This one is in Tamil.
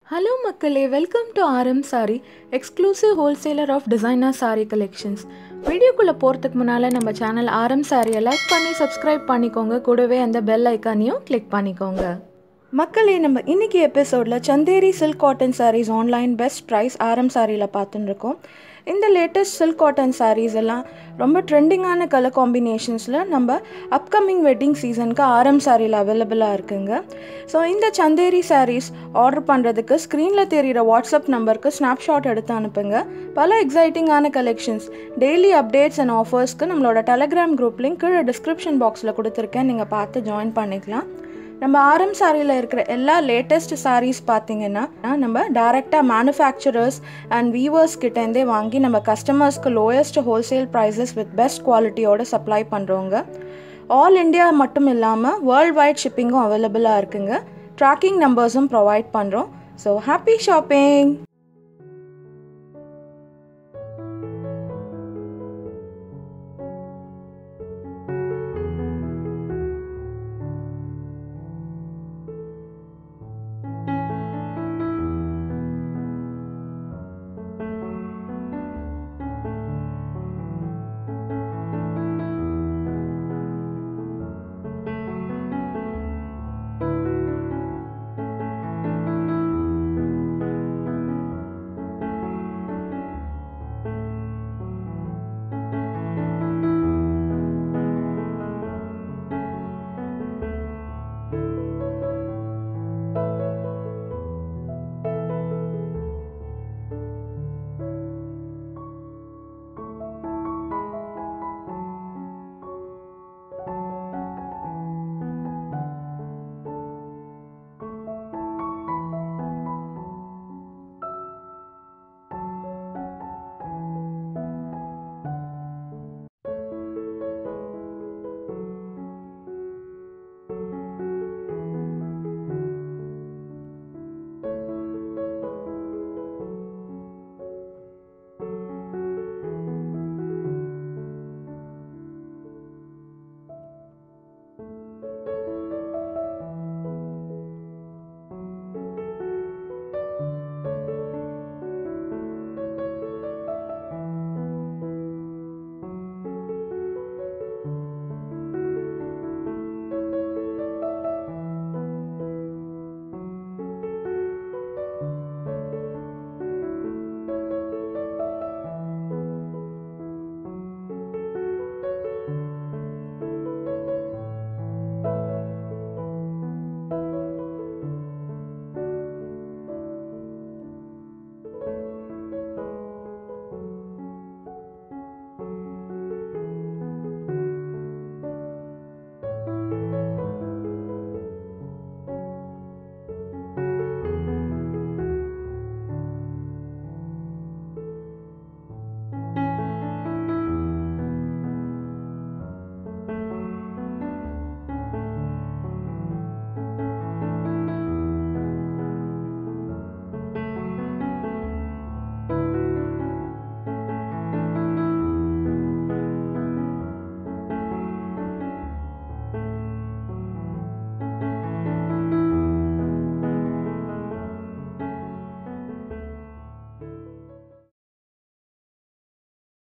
ஹலோ மக்களே welcome to RM sari exclusive wholesaler of designer sari collections வீடியோக்குள்ளே போகிறதுக்கு முன்னால் நம்ம சேனல் ஆர்எம் சாரியை லைக் பண்ணி சப்ஸ்கிரைப் பண்ணிக்கோங்க கூடவே அந்த பெல் ஐக்கானையும் கிளிக் பண்ணிக்கோங்க மக்களே நம்ம இன்னைக்கு எபிசோடில் Chanderi silk cotton saris online best price RM சாரியில் பார்த்துன்னு இருக்கோம் இந்த லேட்டஸ்ட் சில்க் காட்டன் சாரீஸ் எல்லாம் ரொம்ப ட்ரெண்டிங்கான கலர் காம்பினேஷன்ஸில் நம்ம அப்கமிங் வெட்டிங் சீசனுக்கு ஆர்எம் சாரியில் அவைலபிளாக இருக்குங்க ஸோ இந்த சந்தேரி சாரீஸ் ஆர்டர் பண்ணுறதுக்கு ஸ்க்ரீனில் தெரிகிற வாட்ஸ்அப் நம்பருக்கு ஸ்னாப்ஷாட் எடுத்து அனுப்புங்க பல எக்ஸைட்டிங்கான கலெக்ஷன்ஸ் டெய்லி அப்டேட்ஸ் அண்ட் ஆஃபர்ஸ்க்கு நம்மளோட டெலகிராம் குரூப் லிங்க் கீழே டிஸ்கிரிப்ஷன் பாக்ஸில் கொடுத்துருக்கேன் நீங்கள் பார்த்து ஜாயின் பண்ணிக்கலாம் நம்ம ஆரம் சாரியில் இருக்கிற எல்லா லேட்டஸ்ட் சாரீஸ் பார்த்தீங்கன்னா நம்ம டேரெக்டாக மேனுஃபேக்சரர்ஸ் அண்ட் வீவர்ஸ் கிட்டேருந்தே வாங்கி நம்ம கஸ்டமர்ஸ்க்கு lowest wholesale prices with best குவாலிட்டியோட சப்ளை பண்ணுறோங்க ஆல் இந்தியா மட்டும் இல்லாமல் வேர்ல்ட் வைட் ஷிப்பிங்கும் அவைலபிளாக இருக்குங்க ட்ராக்கிங் நம்பர்ஸும் ப்ரொவைட் பண்ணுறோம் ஸோ ஹாப்பி ஷாப்பிங்